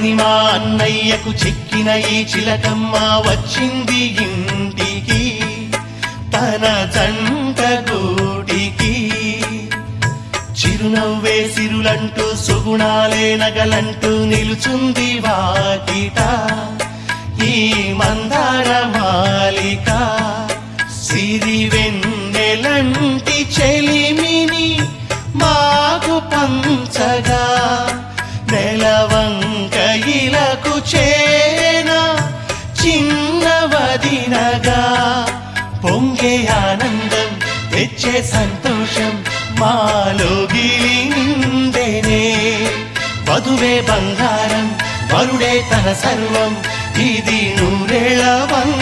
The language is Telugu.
చక్కని మా అన్నయ్యకు చెక్కిన ఈ చిలకమ్మ వచ్చింది ఇంటికి తన జంట గూటికి చిరునవ్వే సిరులంటూ సుగుణాలే నగలంటూ నిలుచుంది వాకిట ఈ మందార మాలిక సిరి వెన్నెలంటి చెలిమిని మాకు పంచగా నెలవంక ఇలకు చేన చిన్నవదినగా పొంగే ఆనందం తెచ్చే సంతోషం మాలో నిండేనే వధువే బంగారం వరుడే తన సర్వం ఇది నూరేళ్ళ బంగారం